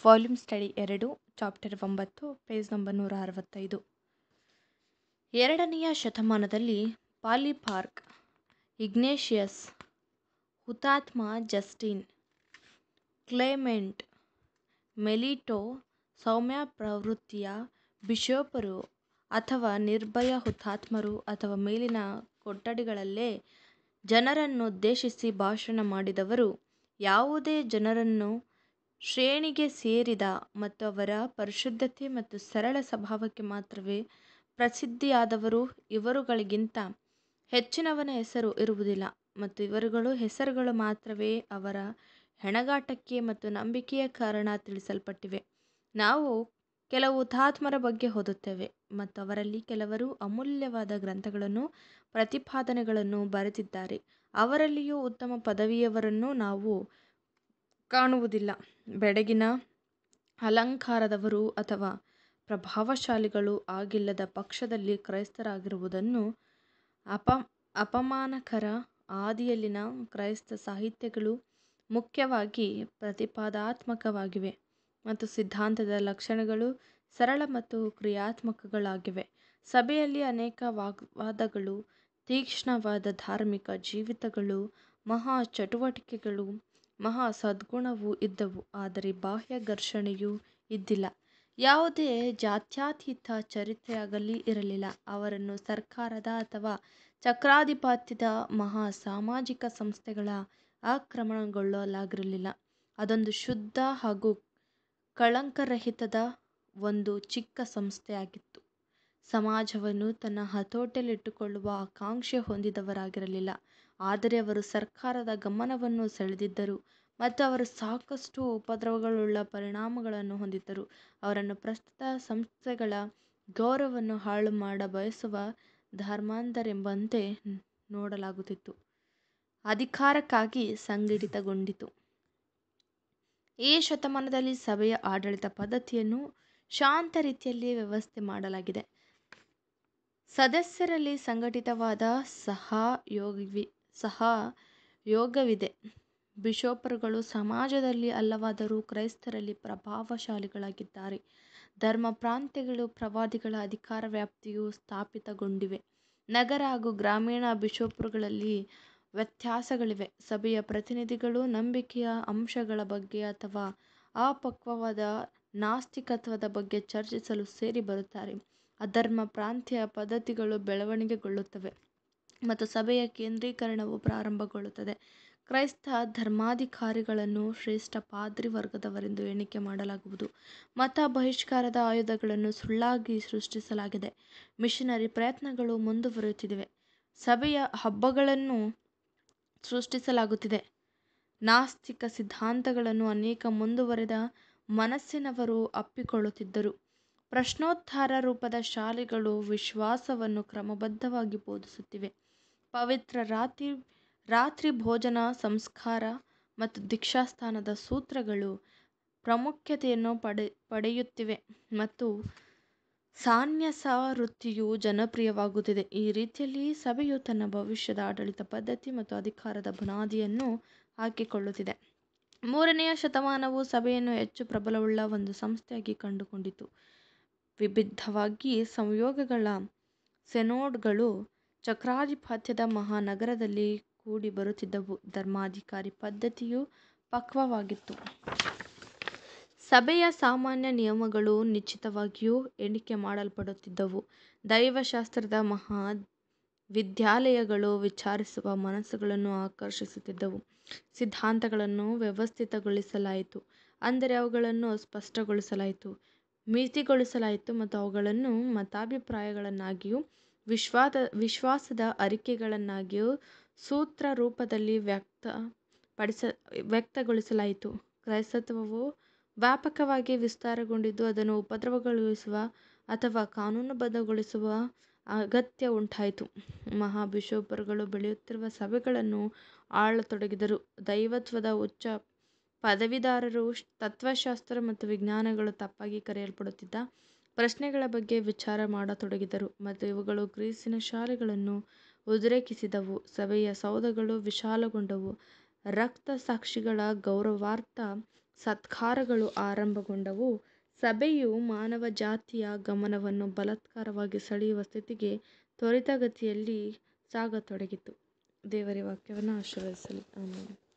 volume study ಎರಡು chapter ಒಂಬತ್ತು page number ನೂರ ಅರವತ್ತೈದು ಎರಡನೆಯ ಶತಮಾನದಲ್ಲಿ ಪಾಲಿಪಾರ್ಕ್ ಇಗ್ನೇಷಿಯಸ್ ಹುತಾತ್ಮ ಜಸ್ಟಿನ್ ಕ್ಲೇಮೆಂಟ್ ಮೆಲಿಟೋ ಸೌಮ್ಯ ಪ್ರವೃತ್ತಿಯ ಬಿಷಪರು ಅಥವಾ ನಿರ್ಭಯ ಹುತಾತ್ಮರು ಅಥವಾ ಮೇಲಿನ ಕೊಠಡಿಗಳಲ್ಲೇ ಜನರನ್ನುದ್ದೇಶಿಸಿ ಭಾಷಣ ಮಾಡಿದವರು ಯಾವುದೇ ಜನರನ್ನು ಶ್ರೇಣಿಗೆ ಸೇರಿದ ಮತ್ತು ಅವರ ಪರಿಶುದ್ಧತೆ ಮತ್ತು ಸರಳ ಸ್ವಭಾವಕ್ಕೆ ಮಾತ್ರವೇ ಪ್ರಸಿದ್ಧಿಯಾದವರು ಇವರುಗಳಿಗಿಂತ ಹೆಚ್ಚಿನವನ ಹೆಸರು ಇರುವುದಿಲ್ಲ ಮತ್ತು ಇವರುಗಳ ಹೆಸರುಗಳು ಮಾತ್ರವೇ ಅವರ ಹೆಣಗಾಟಕ್ಕೆ ಮತ್ತು ನಂಬಿಕೆಯ ಕಾರಣ ತಿಳಿಸಲ್ಪಟ್ಟಿವೆ ನಾವು ಕೆಲವು ಹುತಾತ್ಮರ ಬಗ್ಗೆ ಓದುತ್ತೇವೆ ಮತ್ತು ಅವರಲ್ಲಿ ಕೆಲವರು ಅಮೂಲ್ಯವಾದ ಗ್ರಂಥಗಳನ್ನು ಪ್ರತಿಪಾದನೆಗಳನ್ನು ಬರೆದಿದ್ದಾರೆ ಅವರಲ್ಲಿಯೂ ಉತ್ತಮ ಪದವಿಯವರನ್ನು ನಾವು ಕಾಣುವುದಿಲ್ಲ ಬೆಡಗಿನ ಅಲಂಕಾರದವರು ಅಥವಾ ಪ್ರಭಾವಶಾಲಿಗಳು ಆಗಿಲ್ಲದ ಪಕ್ಷದಲ್ಲಿ ಕ್ರೈಸ್ತರಾಗಿರುವುದನ್ನು ಅಪ ಅಪಮಾನಕರ ಆದಿಯಲ್ಲಿನ ಕ್ರೈಸ್ತ ಸಾಹಿತ್ಯಗಳು ಮುಖ್ಯವಾಗಿ ಪ್ರತಿಪಾದನಾತ್ಮಕವಾಗಿವೆ ಮತ್ತು ಸಿದ್ಧಾಂತದ ಲಕ್ಷಣಗಳು ಸರಳ ಮತ್ತು ಕ್ರಿಯಾತ್ಮಕಗಳಾಗಿವೆ ಸಭೆಯಲ್ಲಿ ಅನೇಕ ವಾಗ್ವಾದಗಳು ತೀಕ್ಷ್ಣವಾದ ಧಾರ್ಮಿಕ ಜೀವಿತಗಳು ಮಹಾ ಚಟುವಟಿಕೆಗಳು ಮಹಾ ಸದ್ಗುಣವೂ ಇದ್ದವು ಆದರೆ ಬಾಹ್ಯ ಘರ್ಷಣೆಯೂ ಇದ್ದಿಲ್ಲ ಯಾವುದೇ ಜಾತ್ಯತೀತ ಚರಿತ್ರೆಯಾಗಲಿ ಇರಲಿಲ್ಲ ಅವರನ್ನು ಸರ್ಕಾರದ ಅಥವಾ ಚಕ್ರಾಧಿಪತ್ಯದ ಮಹಾ ಸಾಮಾಜಿಕ ಸಂಸ್ಥೆಗಳ ಆಕ್ರಮಣಗೊಳ್ಳಲಾಗಿರಲಿಲ್ಲ ಅದೊಂದು ಶುದ್ಧ ಹಾಗೂ ಕಳಂಕರಹಿತದ ಒಂದು ಚಿಕ್ಕ ಸಂಸ್ಥೆಯಾಗಿತ್ತು ಸಮಾಜವನ್ನು ತನ್ನ ಹತೋಟಿಯಲ್ಲಿಟ್ಟುಕೊಳ್ಳುವ ಆಕಾಂಕ್ಷೆ ಹೊಂದಿದವರಾಗಿರಲಿಲ್ಲ ಆದರೆ ಅವರು ಸರ್ಕಾರದ ಗಮನವನ್ನು ಸೆಳೆದಿದ್ದರು ಮತ್ತು ಅವರು ಸಾಕಷ್ಟು ಉಪದ್ರವಗಳುಳ್ಳ ಪರಿಣಾಮಗಳನ್ನು ಹೊಂದಿದ್ದರು ಅವರನ್ನು ಪ್ರಸ್ತುತ ಸಂಸ್ಥೆಗಳ ಗೌರವವನ್ನು ಹಾಳು ಮಾಡ ಬಯಸುವ ಧರ್ಮಾಂಧರೆಂಬಂತೆ ನೋಡಲಾಗುತ್ತಿತ್ತು ಅಧಿಕಾರಕ್ಕಾಗಿ ಸಂಘಟಿತಗೊಂಡಿತು ಈ ಶತಮಾನದಲ್ಲಿ ಸಭೆಯ ಆಡಳಿತ ಪದ್ಧತಿಯನ್ನು ಶಾಂತ ರೀತಿಯಲ್ಲಿ ವ್ಯವಸ್ಥೆ ಮಾಡಲಾಗಿದೆ ಸದಸ್ಯರಲ್ಲಿ ಸಂಘಟಿತವಾದ ಸಹಯೋಗವಿ ಸಹಯೋಗವಿದೆ ಬಿಷಪರುಗಳು ಸಮಾಜದಲ್ಲಿ ಅಲ್ಲವಾದರೂ ಕ್ರೈಸ್ತರಲ್ಲಿ ಪ್ರಭಾವಶಾಲಿಗಳಾಗಿದ್ದಾರೆ ಧರ್ಮ ಪ್ರಾಂತ್ಯಗಳು ಪ್ರವಾದಿಗಳ ಅಧಿಕಾರ ವ್ಯಾಪ್ತಿಯು ಸ್ಥಾಪಿತಗೊಂಡಿವೆ ನಗರ ಹಾಗೂ ಗ್ರಾಮೀಣ ಬಿಷಪರುಗಳಲ್ಲಿ ವ್ಯತ್ಯಾಸಗಳಿವೆ ಸಭೆಯ ಪ್ರತಿನಿಧಿಗಳು ನಂಬಿಕೆಯ ಅಂಶಗಳ ಬಗ್ಗೆ ಅಥವಾ ಅಪಕ್ವವಾದ ನಾಸ್ತಿಕತ್ವದ ಬಗ್ಗೆ ಚರ್ಚಿಸಲು ಸೇರಿ ಬರುತ್ತಾರೆ ಅಧರ್ಮ ಪ್ರಾಂತ್ಯ ಪದ್ಧತಿಗಳು ಬೆಳವಣಿಗೆಗೊಳ್ಳುತ್ತವೆ ಮತ್ತು ಸಭೆಯ ಕೇಂದ್ರೀಕರಣವು ಪ್ರಾರಂಭಗೊಳ್ಳುತ್ತದೆ ಕ್ರೈಸ್ತ ಧರ್ಮಾಧಿಕಾರಿಗಳನ್ನು ಶ್ರೇಷ್ಠ ಪಾದ್ರಿ ವರ್ಗದವರೆಂದು ಎಣಿಕೆ ಮಾಡಲಾಗುವುದು ಮತ ಬಹಿಷ್ಕಾರದ ಆಯುಧಗಳನ್ನು ಸುಳ್ಳಾಗಿ ಸೃಷ್ಟಿಸಲಾಗಿದೆ ಮಿಷನರಿ ಪ್ರಯತ್ನಗಳು ಮುಂದುವರಿಯುತ್ತಿವೆ ಸಭೆಯ ಹಬ್ಬಗಳನ್ನು ಸೃಷ್ಟಿಸಲಾಗುತ್ತಿದೆ ನಾಸ್ತಿಕ ಸಿದ್ಧಾಂತಗಳನ್ನು ಅನೇಕ ಮುಂದುವರೆದ ಮನಸ್ಸಿನವರು ಅಪ್ಪಿಕೊಳ್ಳುತ್ತಿದ್ದರು ಪ್ರಶ್ನೋತ್ತರ ರೂಪದ ಶಾಲೆಗಳು ವಿಶ್ವಾಸವನ್ನು ಕ್ರಮಬದ್ಧವಾಗಿ ಬೋಧಿಸುತ್ತಿವೆ ಪವಿತ್ರ ರಾತ್ರಿ ರಾತ್ರಿ ಭೋಜನ ಸಂಸ್ಕಾರ ಮತ್ತು ದೀಕ್ಷಾಸ್ನಾನದ ಸೂತ್ರಗಳು ಪ್ರಾಮುಖ್ಯತೆಯನ್ನು ಪಡೆ ಪಡೆಯುತ್ತಿವೆ ಮತ್ತು ಸಾನ್ಯಾಸ ವೃತ್ತಿಯು ಜನಪ್ರಿಯವಾಗುತ್ತಿದೆ ಈ ರೀತಿಯಲ್ಲಿ ಸಭೆಯು ತನ್ನ ಭವಿಷ್ಯದ ಆಡಳಿತ ಪದ್ಧತಿ ಮತ್ತು ಅಧಿಕಾರದ ಬುನಾದಿಯನ್ನು ಹಾಕಿಕೊಳ್ಳುತ್ತಿದೆ ಮೂರನೆಯ ಶತಮಾನವು ಸಭೆಯನ್ನು ಹೆಚ್ಚು ಪ್ರಬಲವುಳ್ಳ ಒಂದು ಸಂಸ್ಥೆಯಾಗಿ ಕಂಡುಕೊಂಡಿತು ವಿವಿಧವಾಗಿ ಸಂಯೋಗಗಳ ಸೆನೋಡ್ಗಳು ಚಕ್ರಾಧಿಪತ್ಯದ ಮಹಾನಗರದಲ್ಲಿ ಕೂಡಿ ಬರುತ್ತಿದ್ದವು ಧರ್ಮಾಧಿಕಾರಿ ಪದ್ಧತಿಯು ಪಕ್ವವಾಗಿತ್ತು ಸಭೆಯ ಸಾಮಾನ್ಯ ನಿಯಮಗಳು ನಿಶ್ಚಿತವಾಗಿಯೂ ಎಣಿಕೆ ಮಾಡಲ್ಪಡುತ್ತಿದ್ದವು ದೈವಶಾಸ್ತ್ರದ ಮಹಾ ವಿದ್ಯಾಲಯಗಳು ವಿಚಾರಿಸುವ ಮನಸ್ಸುಗಳನ್ನು ಆಕರ್ಷಿಸುತ್ತಿದ್ದವು ಸಿದ್ಧಾಂತಗಳನ್ನು ವ್ಯವಸ್ಥಿತಗೊಳಿಸಲಾಯಿತು ಅಂದರೆ ಅವುಗಳನ್ನು ಸ್ಪಷ್ಟಗೊಳಿಸಲಾಯಿತು ಮಿತಿಗೊಳಿಸಲಾಯಿತು ಮತ್ತು ಅವುಗಳನ್ನು ಮತಾಭಿಪ್ರಾಯಗಳನ್ನಾಗಿಯೂ ವಿಶ್ವಾದ ವಿಶ್ವಾಸದ ಅರಿಕೆಗಳನ್ನಾಗಿಯೂ ಸೂತ್ರ ರೂಪದಲ್ಲಿ ವ್ಯಕ್ತಪಡಿಸ ವ್ಯಕ್ತಗೊಳಿಸಲಾಯಿತು ಕ್ರೈಸ್ತತ್ವವು ವ್ಯಾಪಕವಾಗಿ ವಿಸ್ತಾರಗೊಂಡಿದ್ದು ಅದನ್ನು ಉಪದ್ರವಗೊಳಿಸುವ ಅಥವಾ ಕಾನೂನುಬದ್ಧಗೊಳಿಸುವ ಅಗತ್ಯ ಉಂಟಾಯಿತು ಮಹಾ ಬಿಷಪರುಗಳು ಬೆಳೆಯುತ್ತಿರುವ ಸಭೆಗಳನ್ನು ಆಳತೊಡಗಿದರು ದೈವತ್ವದ ಉಚ್ಚ ಪದವೀಧರರು ತತ್ವಶಾಸ್ತ್ರ ಮತ್ತು ವಿಜ್ಞಾನಗಳು ತಪ್ಪಾಗಿ ಕರೆಯಲ್ಪಡುತ್ತಿದ್ದ ಪ್ರಶ್ನೆಗಳ ಬಗ್ಗೆ ವಿಚಾರ ಮಾಡತೊಡಗಿದರು ಮತ್ತು ಇವುಗಳು ಗ್ರೀಸಿನ ಶಾಲೆಗಳನ್ನು ಉದ್ರೇಕಿಸಿದವು ಸಭೆಯ ಸೌಧಗಳು ವಿಶಾಲಗೊಂಡವು ರಕ್ತಸಾಕ್ಷಿಗಳ ಗೌರವಾರ್ಥ ಸತ್ಕಾರಗಳು ಆರಂಭಗೊಂಡವು ಸಭೆಯು ಮಾನವ ಜಾತಿಯ ಗಮನವನ್ನು ಬಲಾತ್ಕಾರವಾಗಿ ಸೆಳೆಯುವ ಸ್ಥಿತಿಗೆ ತ್ವರಿತಗತಿಯಲ್ಲಿ ಸಾಗತೊಡಗಿತು ದೇವರ ವಾಕ್ಯವನ್ನು ಆಶೀರ್ವದಿಸಲಿ ಆಮೇಲೆ